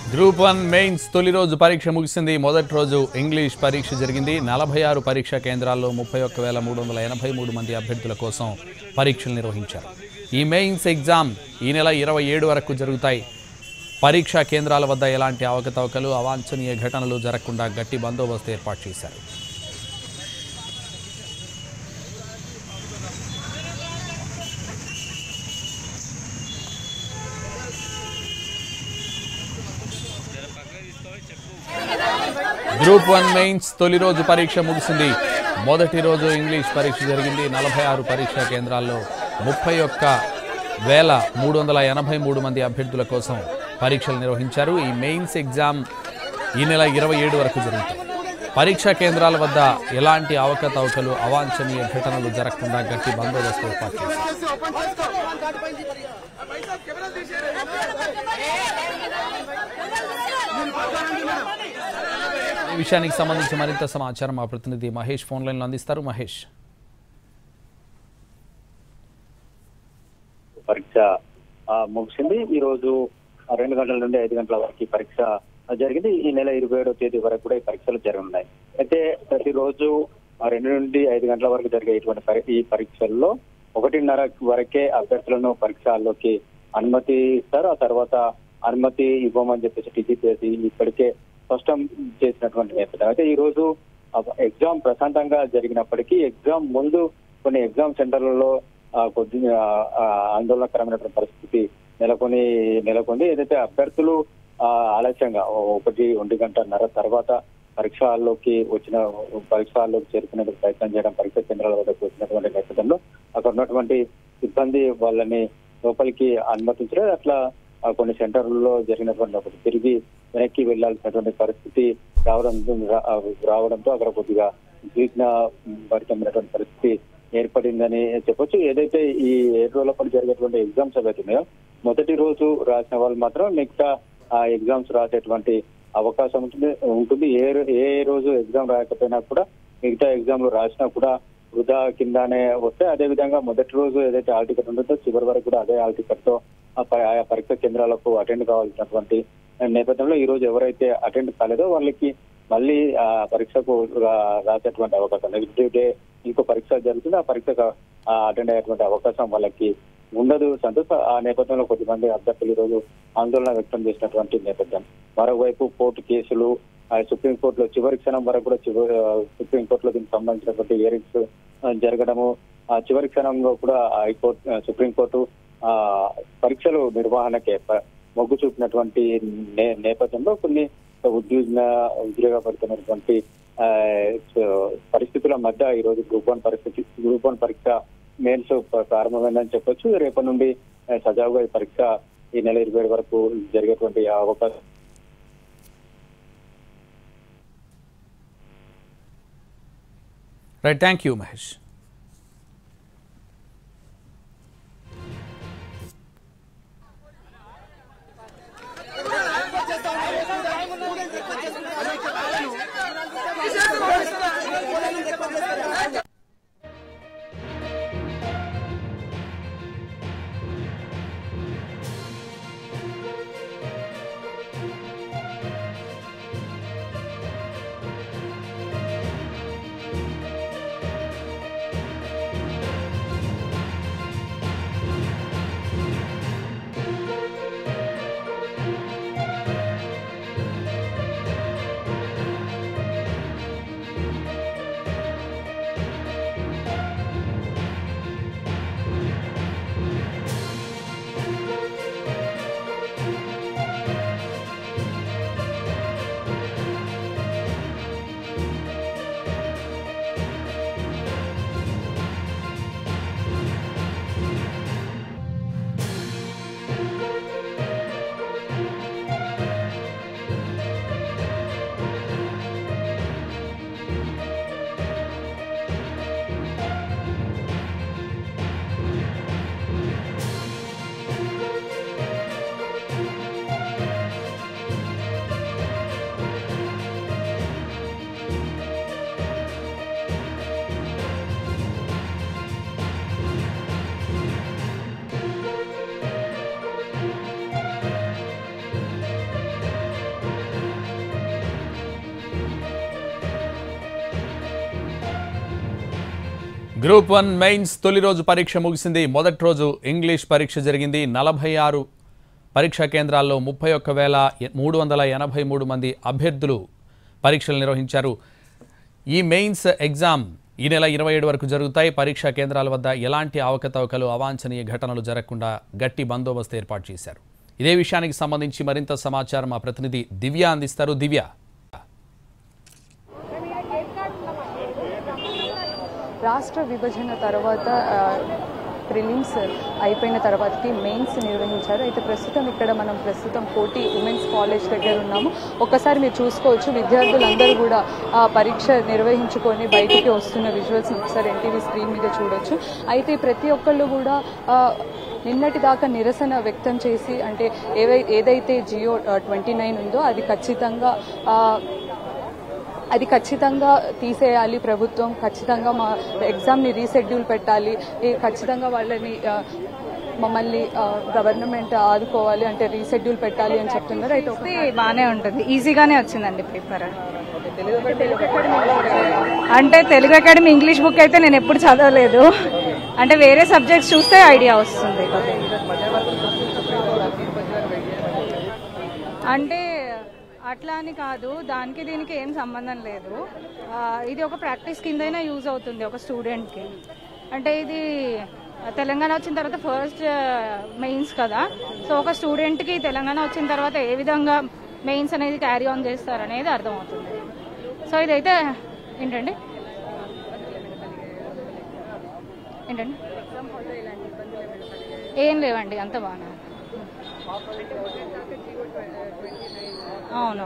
Group one mains తొలి రోజు పరీక్ష ముగిసింది మొదటి రోజు ఇంగ్లీష్ పరీక్ష జరిగింది నలభై ఆరు పరీక్షా కేంద్రాల్లో ముప్పై ఒక్క వేల మూడు వందల ఎనభై మూడు మంది అభ్యర్థుల కోసం పరీక్షలు నిర్వహించారు ఈ మెయిన్స్ ఎగ్జామ్ ఈ నెల ఇరవై ఏడు వరకు జరుగుతాయి పరీక్షా కేంద్రాల వద్ద ఎలాంటి అవకతవకలు అవాంఛనీయ ఘటనలు జరగకుండా గట్టి బందోబస్తు ఏర్పాటు చేశారు గ్రూప్ వన్ మెయిన్స్ తొలి రోజు పరీక్ష ముగిసింది మొదటి రోజు ఇంగ్లీష్ పరీక్ష జరిగింది నలభై ఆరు పరీక్షా కేంద్రాల్లో ముప్పై ఒక్క వేల మూడు వందల ఎనభై మూడు మంది అభ్యర్థుల కోసం పరీక్షలు నిర్వహించారు ఈ మెయిన్స్ ఎగ్జామ్ ఈ నెల ఇరవై ఏడు వరకు జరుగుతాయి పరీక్షా కేంద్రాల వద్ద ఎలాంటి అవకతవకలు అవాంఛనీయ ఘటనలు జరగకుండా గట్టి బందోబస్తు ఏర్పాటు చేశారు ఈ విషయానికి సంబంధించి మరింత సమాచారం మా ప్రతినిధి మహేష్ ఫోన్ లైన్లో అందిస్తారు మహేష్ పరీక్ష ఆ, ముగిసింది ఈ రోజు ఆ, రెండు గంటల నుండి ఐదు గంటల వరకు ఈ పరీక్ష ఆ, జరిగింది ఈ నెల ఇరవై ఏడో తేదీ వరకు కూడా ఈ పరీక్షలు జరగనున్నాయి అయితే ప్రతిరోజు ఆ, రెండు నుండి ఐదు గంటల వరకు జరిగే ఇటువంటి పరి- ఈ పరీక్షల్లో ఒకటిన్నర వరకే అభ్యర్థులను పరీక్షల్లోకి అనుమతి ఇస్తారు ఆ తర్వాత అనుమతి ఇవ్వమని చెప్పేసి టీజీపీఎస్సీ ఇప్పటికే స్పష్టం చేసినటువంటి నేపథ్యం అయితే ఈ రోజు ఆ, ఎగ్జామ్ ప్రశాంతంగా జరిగినప్పటికీ ఎగ్జామ్ ముందు కొన్ని ఎగ్జామ్ సెంటర్లలో ఆ, కొద్దిగా ఆ, ఆందోళనకరమైనటువంటి పరిస్థితి నెలకొని నెలకొంది ఏదైతే అభ్యర్థులు ఆ, ఆలస్యంగా ఓ- ఒకటి ఒంటి గంటన్నర తర్వాత పరీక్ష హాల్లోకి వచ్చిన పరీక్ష హాల్లోకి చేరుకునేందుకు ప్రయత్నం చేయడం పరీక్ష కేంద్రాల వద్దకు వచ్చినటువంటి నేపథ్యంలో అక్కడ ఉన్నటువంటి సిబ్బంది వాళ్ళని లోపలికి అనుమతించలేదు అట్లా ఆ, కొన్ని సెంటర్లలో జరిగినటువంటి ఒకటి తిరిగి వెనక్కి వెళ్లాల్సినటువంటి పరిస్థితి రావడం రావడంతో అక్కడ కొద్దిగా ఉద్విగ్న భరితమైనటువంటి పరిస్థితి ఏర్పడిందని చెప్పొచ్చు ఏదైతే ఈ ఏడు రోజుల పాటు జరిగేటువంటి ఎగ్జామ్స్ ఏవైతే ఉన్నాయో మొదటి రోజు రాసిన వాళ్ళు మాత్రం మిగతా ఆ ఎగ్జామ్స్ రాసేటువంటి అవకాశం ఉంటుంది ఉంటుంది ఏ రో- ఏ రోజు ఎగ్జామ్ రాయకపోయినా కూడా మిగతా ఎగ్జామ్లు రాసినా కూడా వృధా కిందనే వస్తే అదే విధంగా మొదటి రోజు ఏదైతే హాల్ టికెట్ ఉంటుందో చివరి వరకు కూడా అదే హాల్ టికెట్ తో ఆ ప- ఆయా పరీక్ష కేంద్రాలకు అటెండ్ కావాల్సినటువంటి నేపథ్యంలో ఈ రోజు ఎవరైతే అటెండ్ కాలేదో వాళ్ళకి మళ్ళీ ఆ పరీక్షకు రా- రాసేటువంటి అవకాశం నెక్స్ట్ డే ఇంకో పరీక్ష జరుగుతుంది ఆ పరీక్షకు అటెండ్ అయ్యేటువంటి అవకాశం వాళ్ళకి ఉండదు సంతోష్ ఆ నేపథ్యంలో కొద్దిమంది అభ్యర్థులు ఈ రోజు ఆందోళన వ్యక్తం చేసినటువంటి నేపథ్యం మరోవైపు కోర్టు కేసులు ఆ సుప్రీంకోర్టులో చివరి క్షణం వరకు కూడా చివరి సుప్రీంకోర్టులో దీనికి సంబంధించినటువంటి హియరింగ్స్ జరగడము ఆ చివరి క్షణంలో కూడా హైకోర్టు ఆ, సుప్రీంకోర్టు ఆ పరీక్షలు నిర్వహణకే ప- మొగ్గు చూపినటువంటి నే- నేపథ్యంలో కొన్ని ఉద్యోగ ఉద్యోగపడుతున్నటువంటి ఆ, సో, పరిస్థితుల మధ్య ఈ రోజు గ్రూప్ వన్ పరిస్థితి గ్రూప్ వన్ పరీక్ష మెయిన్స్ ప- ప్రారంభమైందని చెప్పొచ్చు రేపటి నుండి ఆ, సజావుగా ఈ పరీక్ష ఈ నెల ఇరవై ఏడు వరకు జరిగేటువంటి అవకాశం right thank you Mahesh group one mains తొలి రోజు పరీక్ష ముగిసింది మొదటి రోజు ఇంగ్లీష్ పరీక్ష జరిగింది నలభై ఆరు పరీక్షా కేంద్రాల్లో ముప్పై ఒక్క వేల మూడు వందల ఎనభై మూడు మంది అభ్యర్థులు పరీక్షలు నిర్వహించారు ఈ మెయిన్స్ ఎగ్జామ్ ఈ నెల ఇరవై ఏడు వరకు జరుగుతాయి పరీక్షా కేంద్రాల వద్ద ఎలాంటి అవకతవకలు అవాంఛనీయ ఘటనలు జరగకుండా గట్టి బందోబస్తు ఏర్పాటు చేశారు ఇదే విషయానికి సంబంధించి మరింత సమాచారం మా ప్రతినిధి దివ్య అందిస్తారు దివ్య రాష్ట్ర విభజన తర్వాత ప్రిలిమ్స్ అయిపోయిన తర్వాతకి మెయిన్స్ నిర్వహించారు అయితే ప్రస్తుతం ఇక్కడ మనం ప్రస్తుతం కోటి ఉమెన్స్ కాలేజ్ దగ్గర ఉన్నాము ఒక్కసారి మీరు చూసుకోవచ్చు విద్యార్థులందరూ కూడా ఆ పరీక్ష నిర్వహించుకొని బయటికి వస్తున్న విజువల్స్ ఒకసారి ఎన్టీవీ స్క్రీన్ మీద చూడొచ్చు అయితే ప్రతి ఒక్కళ్ళు కూడా ఆ, నిన్నటి దాకా నిరసన వ్యక్తం చేసి అంటే ఏవై ఏదైతే జియో ట్వంటీ నైన్ ఉందో అది ఖచ్చితంగా ఆ, అది ఖచ్చితంగా తీసేయాలి ప్రభుత్వం ఖచ్చితంగా మా ఎగ్జామ్ని రీషెడ్యూల్ పెట్టాలి ఈ ఖచ్చితంగా వాళ్ళని ఆ, మమ్మల్ని గవర్నమెంట్ ఆదుకోవాలి అంటే రీషెడ్యూల్ పెట్టాలి అని చెప్తున్నారు అయితే ఒక- ఇది బాగానే ఉంటుంది ఈజీగానే వచ్చిందండి పేపర్ అంటే తెలుగు అకాడమీ ఇంగ్లీష్ బుక్ అయితే నేను ఎప్పుడు చదవలేదు అంటే వేరే సబ్జెక్ట్స్ చూస్తే ఐడియా వస్తుంది అంటే అట్లా అని కాదు దానికి దీనికి ఏం సంబంధం లేదు ఆ, ఇది ఒక ప్రాక్టీస్ కిందైనా యూజ్ అవుతుంది ఒక స్టూడెంట్కి అంటే ఇది తెలంగాణ వచ్చిన తర్వాత ఫస్ట్ మెయిన్స్ కదా సో ఒక స్టూడెంట్కి తెలంగాణ వచ్చిన తర్వాత ఏ విధంగా మెయిన్స్ అనేది క్యారీ ఆన్ చేస్తారనేది అర్థమవుతుంది సో ఇదైతే ఏంటండి ఏంటండి ఏం లేవండి అంత బాగానే ఉంది. అవును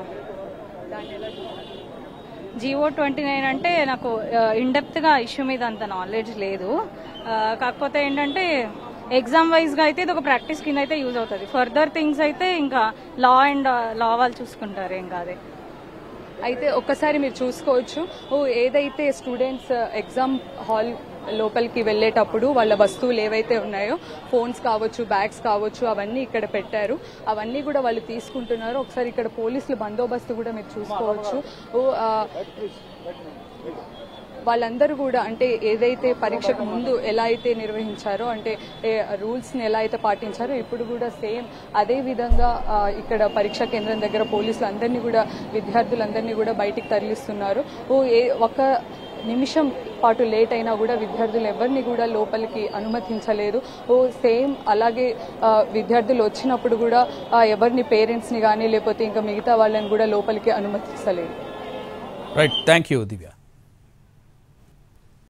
జియో ట్వంటీ నైన్ అంటే నాకు ఇన్డెప్త్గా ఇష్యూ మీద అంత నాలెడ్జ్ లేదు ఆ, కాకపోతే ఏంటంటే ఎగ్జామ్ వైజ్గా అయితే ఇది ఒక ప్రాక్టీస్ కింద అయితే యూజ్ అవుతుంది ఫర్దర్ థింగ్స్ అయితే ఇంకా లా అండ్ లా వాళ్ళు చూసుకుంటారు ఏం కాదే అయితే ఒక్కసారి మీరు చూసుకోవచ్చు ఓ ఏదైతే స్టూడెంట్స్ ఎగ్జామ్ హాల్ లోపలికి వెళ్ళేటప్పుడు వాళ్ళ వస్తువులు ఏవైతే ఉన్నాయో ఫోన్స్ కావచ్చు బ్యాగ్స్ కావచ్చు అవన్నీ ఇక్కడ పెట్టారు అవన్నీ కూడా వాళ్ళు తీసుకుంటున్నారు ఒకసారి ఇక్కడ పోలీసులు బందోబస్తు కూడా మీరు చూసుకోవచ్చు ఓ ఆ, వాళ్ళందరూ కూడా అంటే ఏదైతే పరీక్షకు ముందు ఎలా అయితే నిర్వహించారో అంటే రూల్స్ని ఎలా అయితే పాటించారో ఇప్పుడు కూడా సేమ్ అదే విధంగా ఆ, ఇక్కడ పరీక్షా కేంద్రం దగ్గర పోలీసులు అందరినీ కూడా విద్యార్థులందరినీ కూడా బయటికి తరలిస్తున్నారు ఓ ఏ ఒక నిమిషం పాటు లేట్ అయినా కూడా విద్యార్థులు ఎవరిని కూడా లోపలికి అనుమతించలేదు ఓ సేమ్ అలాగే ఆ, విద్యార్థులు వచ్చినప్పుడు కూడా ఆ, ఎవరిని పేరెంట్స్ని కానీ లేకపోతే ఇంకా మిగతా వాళ్ళని కూడా లోపలికి అనుమతించలేదు రైట్ థ్యాంక్ యూ దివ్య